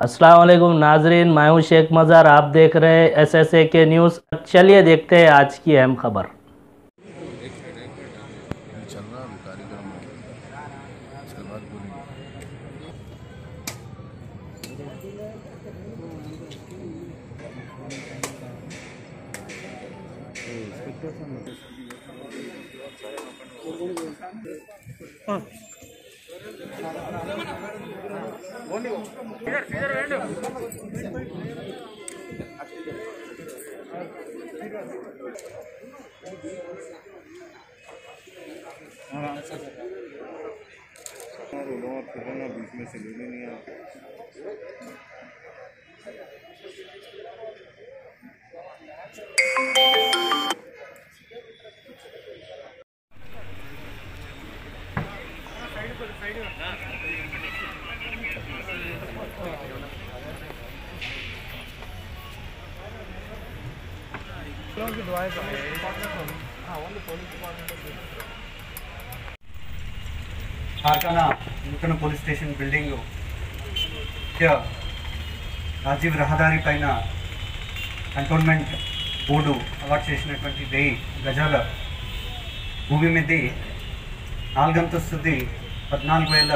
अस्सलाम वालेकुम नाजरीन मैं हूं शेख मज़ार आप देख रहे हैं एस एस ए के न्यूज़ चलिए देखते हैं आज की अहम खबर अभी चल रहा अभी कार्यक्रम उसके बाद बोलेंगे बीच में से ले नहीं आ కార్ఖాన నూతన పోలీస్ స్టేషన్ బిల్డింగ్ ముఖ్య రాజీవ్ రహదారి పైన కంటోన్మెంట్ బోర్డు అలాట్ చేసినటువంటి వెయ్యి గజాల భూమి మీద నాలుగంతస్తుది పద్నాలుగు వేల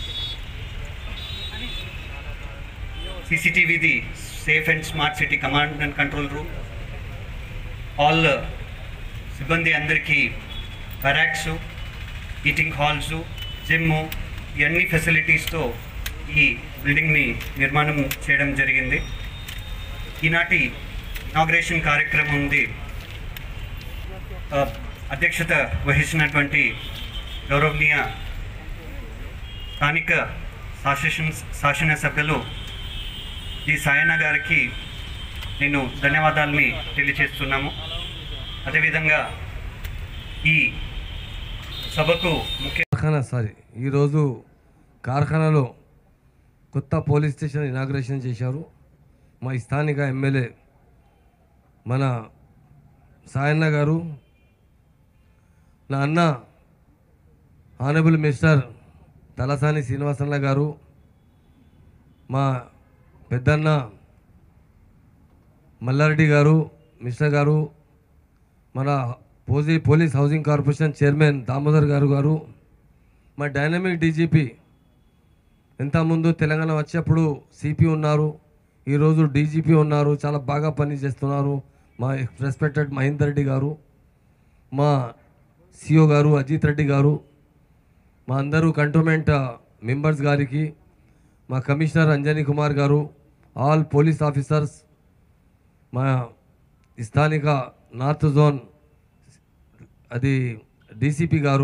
సీసీటీవీది safe and smart city command and control room all సిబ్బంది అందరికీ బరాక్స్ ఈటింగ్ హాల్స్ జిమ్ ఇవన్నీ ఫెసిలిటీస్తో ఈ బిల్డింగ్ని నిర్మాణం చేయడం జరిగింది ఈనాటి ఇనాగ్రేషన్ కార్యక్రమం ఉంది ఆ, అధ్యక్షత వహించినటువంటి గౌరవనీయ స్థానిక శాసన శాసనసభ్యులు ఈ సాయన్న గారికి నేను ధన్యవాదాలని తెలియజేస్తున్నాము అదేవిధంగా ఈ సభకు ముఖ్య కార్ఖానా సారీ ఈరోజు కార్ఖానాలో కొత్త పోలీస్ స్టేషన్ ఇనాగ్రేషన్ చేశారు మా స్థానిక ఎమ్మెల్యే మన సాయన్న గారు నా అన్న ఆనరబుల్ మినిస్టర్ తలసాని శ్రీనివాసన్న గారు మా పెద్దన్న మల్లారెడ్డి గారు మిస్టర్ గారు మన పోజీ police housing corporation chairman Damodar గారు గారు మా డైనమిక్ డీజీపీ ఇంతకుముందు తెలంగాణ వచ్చేప్పుడు సిపి ఉన్నారు ఈరోజు డీజీపీ ఉన్నారు చాలా బాగా పని చేస్తున్నారు మా రెస్పెక్టెడ్ మహేందర్ రెడ్డి గారు మా సిఓ గారు అజిత్ రెడ్డి గారు మా అందరూ కంటోన్మెంట్ మెంబర్స్ గారికి మా కమిషనర్ అంజనీ కుమార్ గారు ఆల్ పోలీస్ ఆఫీసర్స్ మా స్థానిక నార్త్ జోన్ అది డీసీపీ గారు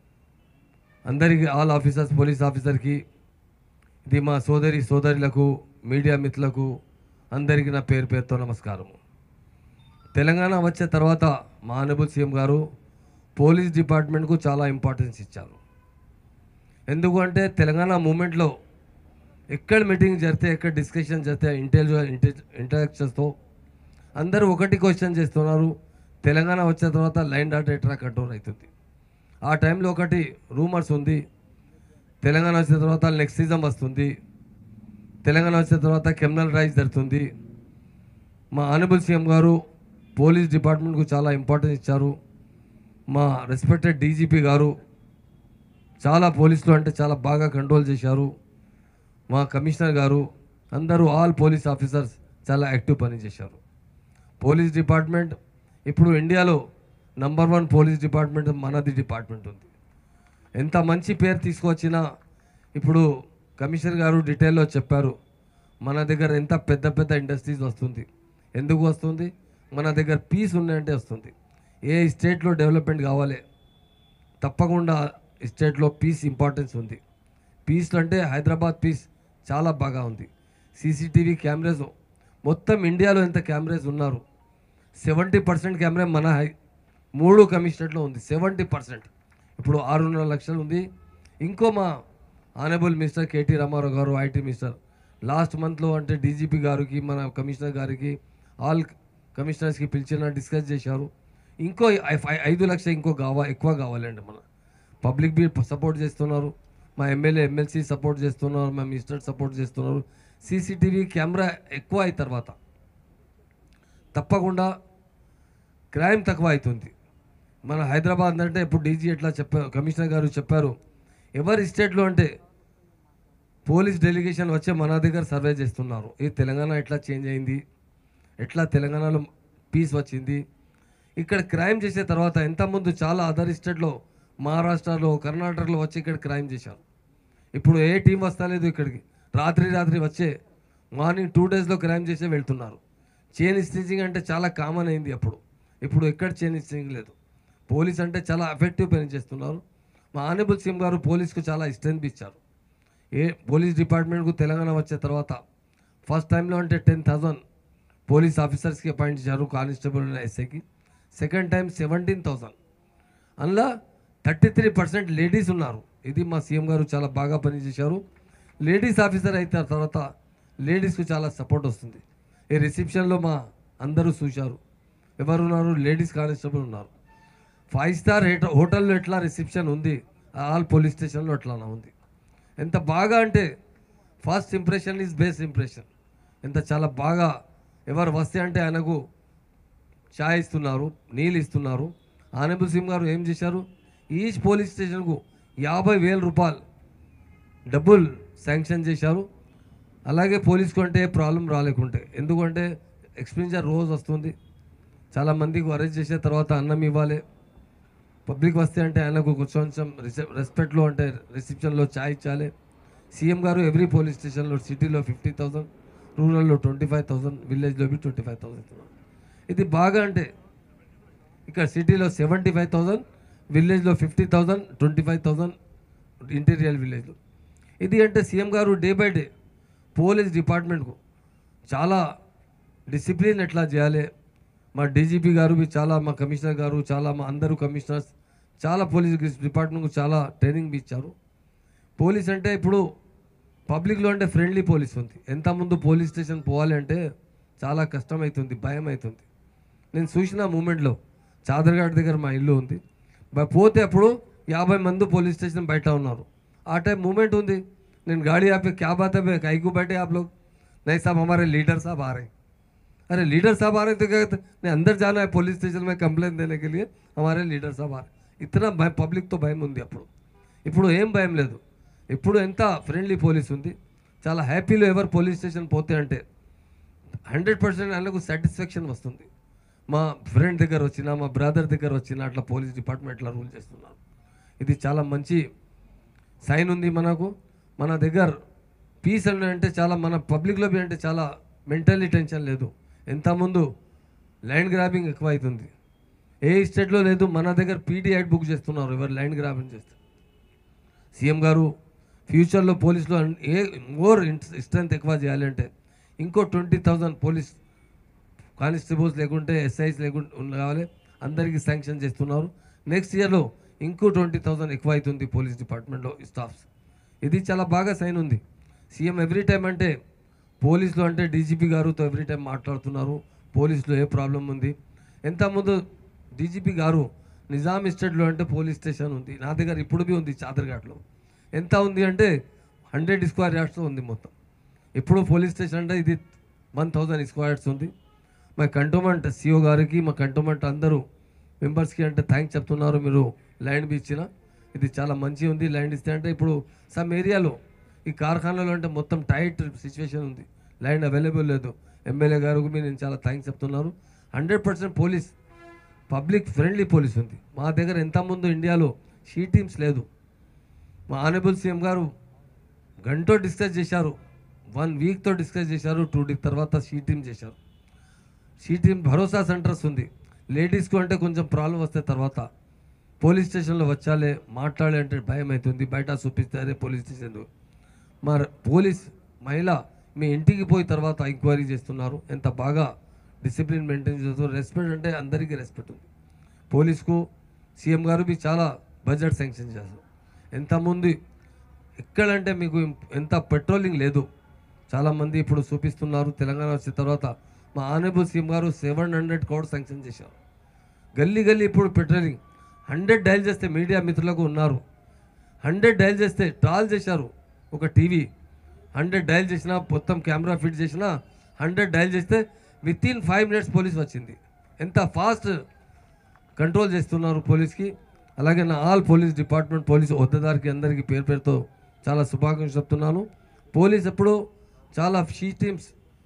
అందరికీ ఆల్ ఆఫీసర్స్ పోలీస్ ఆఫీసర్కి ఇది మా సోదరి సోదరులకు మీడియా మిత్రులకు అందరికీ నా పేరు పేరుతో నమస్కారం తెలంగాణ వచ్చే తర్వాత మా ఆనబుల్ సీఎం గారు పోలీస్ డిపార్ట్మెంట్కు చాలా ఇంపార్టెన్స్ ఇచ్చారు ఎందుకంటే తెలంగాణ మూమెంట్లో ఎక్కడ మీటింగ్ జరిగితే ఎక్కడ డిస్కషన్ జరిగితే ఇంటెలిజెన్స్ ఇంటరాక్షన్స్తో అందరూ ఒకటి క్వశ్చన్ చేస్తున్నారు తెలంగాణ వచ్చిన తర్వాత లైన్ డాటా ఎట్లా కంట్రోల్ అవుతుంది ఆ టైంలో ఒకటి రూమర్స్ ఉంది తెలంగాణ వచ్చిన తర్వాత నెక్స్ట్ సీజన్ వస్తుంది తెలంగాణ వచ్చిన తర్వాత క్రిమినల్ రైజ్ జరుగుతుంది మా ఆనబుల్ సీఎం గారు పోలీస్ డిపార్ట్మెంట్కు చాలా ఇంపార్టెన్స్ ఇచ్చారు మా రెస్పెక్టెడ్ డీజీపీ గారు చాలా పోలీసులు అంటే చాలా బాగా కంట్రోల్ చేశారు మా కమిషనర్ గారు అందరూ ఆల్ పోలీస్ ఆఫీసర్స్ చాలా యాక్టివ్ పని చేశారు పోలీస్ డిపార్ట్మెంట్ ఇప్పుడు ఇండియాలో నంబర్ వన్ పోలీస్ డిపార్ట్మెంట్ మనది డిపార్ట్మెంట్ ఉంది ఎంత మంచి పేరు తీసుకొచ్చినా ఇప్పుడు కమిషనర్ గారు డీటెయిల్లో చెప్పారు మన దగ్గర ఎంత పెద్ద పెద్ద ఇండస్ట్రీస్ వస్తుంది ఎందుకు వస్తుంది మన దగ్గర పీస్ ఉన్నాయంటే వస్తుంది ఏ స్టేట్లో డెవలప్మెంట్ కావాలి తప్పకుండా స్టేట్లో పీస్ ఇంపార్టెన్స్ ఉంది పీస్లో అంటే హైదరాబాద్ పీస్ చాలా బాగా ఉంది సీసీటీవీ కెమెరాస్ మొత్తం ఇండియాలో ఎంత కెమెరాస్ ఉన్నారు సెవెంటీ పర్సెంట్ కెమెరా మన హై మూడు కమిషనరేట్లో ఉంది సెవెంటీ పర్సెంట్ ఇప్పుడు ఆరున్నర లక్షలు ఉంది ఇంకో మా ఆనరబుల్ మినిస్టర్ కేటీ రామారావు గారు ఐటీ మినిస్టర్ లాస్ట్ మంత్లో అంటే డీజీపీ గారికి మన కమిషనర్ గారికి ఆల్ కమిషనర్స్కి పిలిచిన డిస్కస్ చేశారు ఇంకో ఐ- ఐ- ఐదు లక్షలు ఇంకో కావా ఎక్కువ కావాలండి మన పబ్లిక్ బీ సపోర్ట్ చేస్తున్నారు మా ఎమ్మెల్యే ఎమ్మెల్సీ సపోర్ట్ చేస్తున్నారు మా మినిస్టర్ సపోర్ట్ చేస్తున్నారు సీసీటీవీ కెమెరా ఎక్కువ అయిన తర్వాత తప్పకుండా క్రైమ్ తక్కువ అవుతుంది మన హైదరాబాద్ అంటే ఇప్పుడు డీజీ ఎట్లా చెప్పారు కమిషనర్ గారు చెప్పారు ఎవరి స్టేట్లో అంటే పోలీస్ డెలిగేషన్ వచ్చే మన దగ్గర సర్వే చేస్తున్నారు ఈ తెలంగాణ ఎట్లా చేంజ్ అయింది ఎట్లా తెలంగాణలో పీస్ వచ్చింది ఇక్కడ క్రైమ్ చేసే తర్వాత ఎంతమంది చాలా అదర్ స్టేట్లో మహారాష్ట్రలో కర్ణాటకలో వచ్చి ఇక్కడ క్రైమ్ చేశారు ఇప్పుడు ఏ టీం వస్తలేదు ఇక్కడికి రాత్రి రాత్రి వచ్చే మార్నింగ్ టూ డేస్లో క్రైమ్ చేసే వెళ్తున్నారు చైన్ స్టిచింగ్ అంటే చాలా కామన్ అయింది అప్పుడు ఇప్పుడు ఎక్కడ చైన్ స్టిచింగ్ లేదు పోలీస్ అంటే చాలా ఎఫెక్టివ్ పని చేస్తున్నారు మా ఆనబుల్ సీఎం గారు పోలీస్కు చాలా స్ట్రెంత్ ఇచ్చారు ఏ పోలీస్ డిపార్ట్మెంట్కు తెలంగాణ వచ్చే తర్వాత ఫస్ట్ టైంలో అంటే టెన్ థౌజండ్ పోలీస్ ఆఫీసర్స్కి అపాయింట్ చేశారు కానిస్టేబుల్ ఎస్ఐకి సెకండ్ టైం సెవెంటీన్ థౌజండ్ అందులో థర్టీ త్రీ పర్సెంట్ లేడీస్ ఉన్నారు ఇది మా సీఎం గారు చాలా బాగా పనిచేశారు లేడీస్ ఆఫీసర్ అయిన తర్వాత లేడీస్కు చాలా సపోర్ట్ వస్తుంది ఈ రిసెప్షన్లో మా అందరూ చూశారు ఎవరు ఉన్నారు లేడీస్ కానిస్టేబుల్ ఉన్నారు ఫైవ్ స్టార్ హేట- హోటల్లో ఎట్లా రిసెప్షన్ ఉంది ఆల్ పోలీస్ స్టేషన్లో అట్లానే ఉంది ఎంత బాగా అంటే first impression is best impression ఎంత చాలా బాగా ఎవరు వస్తే అంటే ఆయనకు చాయ్ ఇస్తున్నారు నీళ్ళు ఇస్తున్నారు ఆనబుల్ సింగ్ గారు ఏం చేశారు ఈచ్ పోలీస్ స్టేషన్కు యాభై వేల రూపాయలు డబ్బులు శాంక్షన్ చేశారు అలాగే పోలీస్కు అంటే ప్రాబ్లం రాలేకుంటే ఎందుకంటే ఎక్స్పెండిచర్ రోజు వస్తుంది చాలా మందికి అరెస్ట్ చేసే తర్వాత అన్నం ఇవ్వాలి పబ్లిక్ వస్తే అంటే ఆయనకు కొంచెం రెస్పెక్ట్లో అంటే రిసెప్షన్లో ఛాయ్ ఇచ్చాలి సీఎం గారు ఎవ్రీ పోలీస్ స్టేషన్లో సిటీలో ఫిఫ్టీ థౌసండ్ రూరల్లో ట్వంటీ ఫైవ్ థౌసండ్ విలేజ్లో బి ట్వంటీ ఫైవ్ థౌసండ్ ఇది బాగా అంటే ఇక్కడ సిటీలో సెవెంటీ ఫైవ్ థౌసండ్ విలేజ్లో fifty thousand twenty five thousand interior విలేజ్లో ఇది అంటే సీఎం గారు డే బై డే పోలీస్ డిపార్ట్మెంట్కు చాలా డిసిప్లిన్ ఎట్లా చేయాలి మా డీజీపీ గారు బి చాలా మా కమిషనర్ గారు చాలా మా అందరూ కమిషనర్స్ చాలా పోలీస్ డిపార్ట్మెంట్కు చాలా ట్రైనింగ్ బి ఇచ్చారు పోలీస్ అంటే ఇప్పుడు పబ్లిక్లో అంటే ఫ్రెండ్లీ పోలీస్ ఉంది ఎంత ముందు పోలీస్ స్టేషన్ పోవాలి అంటే చాలా కష్టం అవుతుంది భయం అవుతుంది నేను చూసిన మూమెంట్లో చాదర్ఘాట్ దగ్గర మా ఇల్లు ఉంది బ- పోతే అప్పుడు యాభై మంది పోలీస్ స్టేషన్ బయట ఉన్నారు ఆ టైం మూమెంట్ ఉంది నేను गाड़ी यहाँ पे क्या बात है कहीं को बैठे आप लोग नहीं साहब हमारे लीडर साहब आ रहे हैं अरे लीडर साहब आ रहे तो क्या कहते नहीं अंदर जाना है पुलिस स्टेशन में कंप्लेंट देने के लिए हमारे लीडर साहब आ रहे ఇతర భయం పబ్లిక్తో భయం ఉంది అప్పుడు ఇప్పుడు ఏం భయం లేదు ఇప్పుడు ఎంత ఫ్రెండ్లీ పోలీస్ ఉంది చాలా హ్యాపీలో ఎవరు పోలీస్ స్టేషన్ పోతే అంటే హండ్రెడ్ పర్సెంట్ ఆయనకు సాటిస్ఫాక్షన్ వస్తుంది మా ఫ్రెండ్ దగ్గర వచ్చిన మా బ్రదర్ దగ్గర వచ్చిన అట్లా పోలీస్ డిపార్ట్మెంట్ అట్లా రూల్ చేస్తున్నారు ఇది చాలా మంచి సైన్ ఉంది మనకు మన దగ్గర పీస్ అని అంటే చాలా మన పబ్లిక్లో బి అంటే చాలా మెంటల్లీ టెన్షన్ లేదు ఎంత ముందు ల్యాండ్ గ్రాబింగ్ ఎక్కువ అవుతుంది ఏ స్టేట్లో లేదు మన దగ్గర పీటీ యాక్ట్ బుక్ చేస్తున్నారు ఎవరు ల్యాండ్ గ్రాబింగ్ చేస్తారు సీఎం గారు ఫ్యూచర్లో పోలీసులో అన్- ఏ మోర్ స్ట్రెంత్ ఎక్కువ చేయాలంటే ఇంకో ట్వంటీ థౌజండ్ పోలీస్ కానిస్టేబుల్స్ లేకుంటే ఎస్ఐస్ లేకుంటే ఉన్న- కావాలి అందరికీ శాంక్షన్ చేస్తున్నారు నెక్స్ట్ ఇయర్లో ఇంకో ట్వంటీ థౌజండ్ ఎక్కువ అవుతుంది పోలీస్ డిపార్ట్మెంట్లో స్టాఫ్స్ ఇది చాలా బాగా సైన్ ఉంది సీఎం ఎవ్రీ టైం అంటే పోలీసులు అంటే డీజీపీ గారుతో ఎవ్రీ టైం మాట్లాడుతున్నారు పోలీసులో ఏ ప్రాబ్లం ఉంది ఎంత ముందు డీజీపీ గారు నిజాం ఎస్టేట్లో అంటే పోలీస్ స్టేషన్ ఉంది నా దగ్గర ఇప్పుడు బి ఉంది చాదర్ఘాట్లో ఎంత ఉంది అంటే హండ్రెడ్ స్క్వేర్ యార్డ్స్లో ఉంది మొత్తం ఇప్పుడు పోలీస్ స్టేషన్ అంటే ఇది వన్ థౌజండ్ స్క్వేర్ యార్డ్స్ ఉంది మా కంటోమెంట్ సిఓ గారికి మా కంటోమెంట్ అందరూ మెంబర్స్కి అంటే థ్యాంక్స్ చెప్తున్నారు మీరు ల్యాండ్ బి ఇచ్చిన ఇది చాలా మంచి ఉంది ల్యాండ్ ఇస్తే అంటే ఇప్పుడు సమ్ ఏరియాలో ఈ కార్ఖానాలో అంటే మొత్తం టైట్ సిచ్యువేషన్ ఉంది ల్యాండ్ అవైలబుల్ లేదు ఎమ్మెల్యే గారికి మీ నేను చాలా థ్యాంక్స్ చెప్తున్నారు hundred percent police public friendly police ఉంది మా దగ్గర ఎంత ముందు ఇండియాలో షీ టీమ్స్ లేదు మా ఆనబుల్ సీఎం గారు గంటో డిస్కస్ చేశారు వన్ వీక్తో డిస్కస్ చేశారు టూ డీ తర్వాత షీ టీమ్ చేశారు షీ టీమ్ భరోసా సెంటర్స్ ఉంది లేడీస్కు అంటే కొంచెం ప్రాబ్లం వస్తే తర్వాత పోలీస్ స్టేషన్లో వచ్చాలే మాట్లాడే అంటే భయం అవుతుంది బయట చూపిస్తారే పోలీస్ స్టేషన్ మరి పోలీస్ మహిళ మీ ఇంటికి పోయి తర్వాత ఎంక్వైరీ చేస్తున్నారు ఎంత బాగా డిసిప్లిన్ మెయింటైన్ చేస్తున్నారు రెస్పెక్ట్ అంటే అందరికీ రెస్పెక్ట్ ఉంది పోలీస్కు సీఎం గారు మీ చాలా బడ్జెట్ శాంక్షన్ చేస్తారు ఎంతమంది ఎక్కడంటే మీకు ఎంత పెట్రోలింగ్ లేదు చాలామంది ఇప్పుడు చూపిస్తున్నారు తెలంగాణ వచ్చిన తర్వాత మా ఆనబుల్ సీఎం గారు సెవెన్ హండ్రెడ్ కోడ్ శాంక్షన్ చేశారు గల్లీ గల్లీ ఇప్పుడు పెట్రోలింగ్ హండ్రెడ్ డైల్ చేస్తే మీడియా మిత్రులకు ఉన్నారు హండ్రెడ్ డైల్ చేస్తే ట్రాల్ చేశారు ఒక టీవీ హండ్రెడ్ డయల్ చేసినా మొత్తం కెమెరా ఫిట్ చేసినా హండ్రెడ్ డయల్ చేస్తే within five minutes police వచ్చింది ఎంత ఫాస్ట్ కంట్రోల్ చేస్తున్నారు పోలీస్కి అలాగే నా ఆల్ పోలీస్ డిపార్ట్మెంట్ పోలీస్ హోద్దాదారికి అందరికీ పేరు పేరుతో చాలా శుభాకాంక్షలు చెప్తున్నాను పోలీస్ ఎప్పుడు చాలా షీ టీమ్స్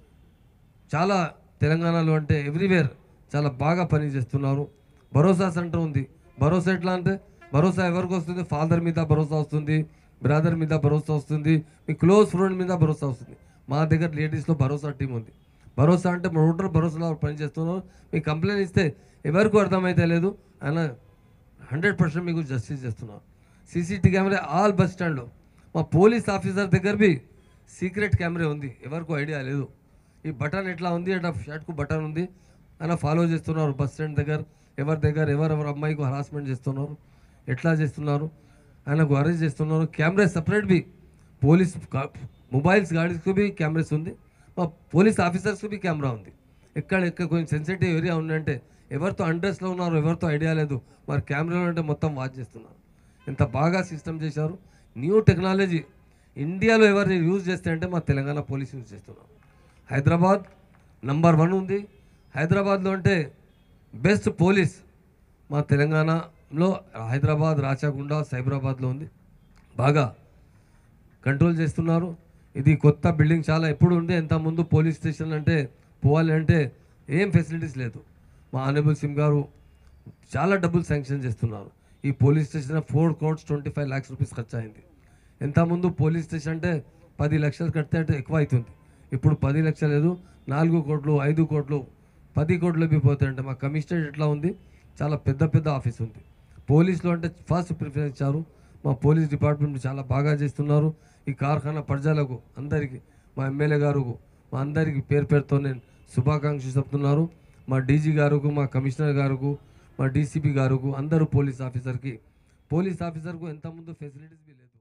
చాలా తెలంగాణలో అంటే ఎవ్రీవేర్ చాలా బాగా పని చేస్తున్నారు భరోసా సెంటర్ ఉంది భరోసా ఎట్లా అంటే భరోసా ఎవరికి వస్తుంది ఫాదర్ మీద భరోసా వస్తుంది బ్రదర్ మీద భరోసా వస్తుంది మీ క్లోజ్ ఫ్రెండ్ మీద భరోసా వస్తుంది మా దగ్గర లేడీస్లో భరోసా టీం ఉంది భరోసా అంటే మోటార్ భరోసాలో పని చేస్తున్నారు మీకు కంప్లైంట్ ఇస్తే ఎవరికి అర్థమైతే లేదు ఆయన హండ్రెడ్ పర్సెంట్ మీకు జస్టిస్ చేస్తున్నారు సీసీటీ కెమెరా ఆల్ బస్ స్టాండ్లో మా పోలీస్ ఆఫీసర్ దగ్గర బి సీక్రెట్ కెమెరా ఉంది ఎవరికో ఐడియా లేదు ఈ బటన్ ఎట్లా ఉంది అట్లా షర్ట్కు బటన్ ఉంది ఆయన ఫాలో చేస్తున్నారు బస్ స్టాండ్ దగ్గర ఎవరి దగ్గర ఎవరెవరు అమ్మాయికి హరాస్మెంట్ చేస్తున్నారు ఎట్లా చేస్తున్నారు ఆయనకు అరెస్ట్ చేస్తున్నారు కెమెరా సపరేట్ బి పోలీస్ కా- మొబైల్స్ గాడీస్కి బి కెమెరాస్ ఉంది మా పోలీస్ ఆఫీసర్స్కి బి కెమెరా ఉంది ఎక్కడ ఎక్కడ కొంచెం సెన్సిటివ్ ఏరియా ఉందంటే ఎవరితో అండ్రెస్లో ఉన్నారు ఎవరితో ఐడియా లేదు మరి కెమెరాలో అంటే మొత్తం వాచ్ చేస్తున్నారు ఎంత బాగా సిస్టమ్ చేశారు న్యూ టెక్నాలజీ ఇండియాలో ఎవరు యూజ్ చేస్తే అంటే మా తెలంగాణ పోలీస్ యూజ్ చేస్తున్నారు హైదరాబాద్ నంబర్ వన్ ఉంది హైదరాబాద్లో అంటే బెస్ట్ పోలీస్ మా తెలంగాణలో హైదరాబాద్ రాచకొండ సైబరాబాద్లో ఉంది బాగా కంట్రోల్ చేస్తున్నారు ఇది కొత్త బిల్డింగ్ చాలా ఎప్పుడు ఉండే ఎంత ముందు పోలీస్ స్టేషన్ అంటే పోవాలి అంటే ఏం ఫెసిలిటీస్ లేదు మా ఆనరబుల్ సిమ్ గారు చాలా డబ్బులు శాంక్షన్ చేస్తున్నారు ఈ police station four crores twenty five lakhs rupees ఖర్చు అయింది ఎంత ముందు పోలీస్ స్టేషన్ అంటే పది లక్షలు కడితే అంటే ఎక్కువ అవుతుంది ఇప్పుడు పది లక్షలు లేదు నాలుగు కోట్లు ఐదు కోట్లు పది కోట్లు పోతాయి అంటే మా కమిషనరేట్ ఎట్లా ఉంది చాలా పెద్ద పెద్ద ఆఫీస్ ఉంది పోలీసులో అంటే ఫస్ట్ ప్రిఫరెన్స్ ఇచ్చారు మా పోలీస్ డిపార్ట్మెంట్ చాలా బాగా చేస్తున్నారు ఈ కార్ఖానా ప్రజలకు అందరికీ మా ఎమ్మెల్యే గారు మా అందరికీ పేరు పేరుతో నేను శుభాకాంక్షలు చెప్తున్నారు మా డీజీ గారుకు మా కమిషనర్ గారుకు మా డీసీపీ గారుకు అందరూ పోలీస్ ఆఫీసర్కి పోలీస్ ఆఫీసర్కు ఎంత ముందు ఫెసిలిటీస్ బి లేదు